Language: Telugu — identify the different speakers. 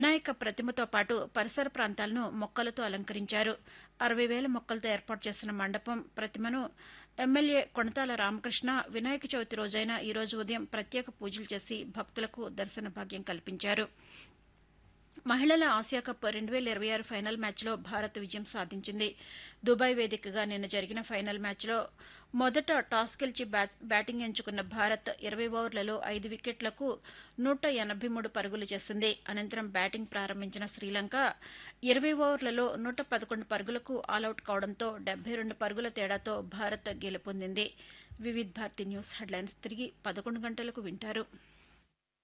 Speaker 1: వినాయక ప్రతిమతో పాటు పరిసర ప్రాంతాలను మొక్కలతో అలంకరించారు అరవై వేల మొక్కలతో ఏర్పాటు చేసిన మండపం ప్రతిమను ఎమ్మెల్యే కొణతాల రామకృష్ణ వినాయక చవితి రోజైన ఈ రోజు ఉదయం ప్రత్యేక పూజలు చేసి భక్తులకు దర్శన భాగ్యం కల్పించారు మహిళల ఆసియా కప్ రెండు వేల ఇరవై ఆరు ఫైనల్ మ్యాచ్లో భారత్ విజయం సాధించింది దుబాయ్ వేదికగా నిన్న జరిగిన ఫైనల్ మ్యాచ్లో మొదట టాస్ గెలిచి బ్యా- బ్యాటింగ్ ఎంచుకున్న భారత్ ఇరవై ఓవర్లలో ఐదు వికెట్లకు నూట ఎనభై మూడు పరుగులు చేసింది అనంతరం బ్యాటింగ్ ప్రారంభించిన శ్రీలంక ఇరవై ఓవర్లలో నూట పదకొండు పరుగులకు ఆలౌట్ కావడంతో డెబ్బై రెండు పరుగుల తేడాతో భారత్ గెలుపొందింది వివిధ్ భారతి న్యూస్ హెడ్లైన్స్ తిరిగి పదకొండు గంటలకు వింటారు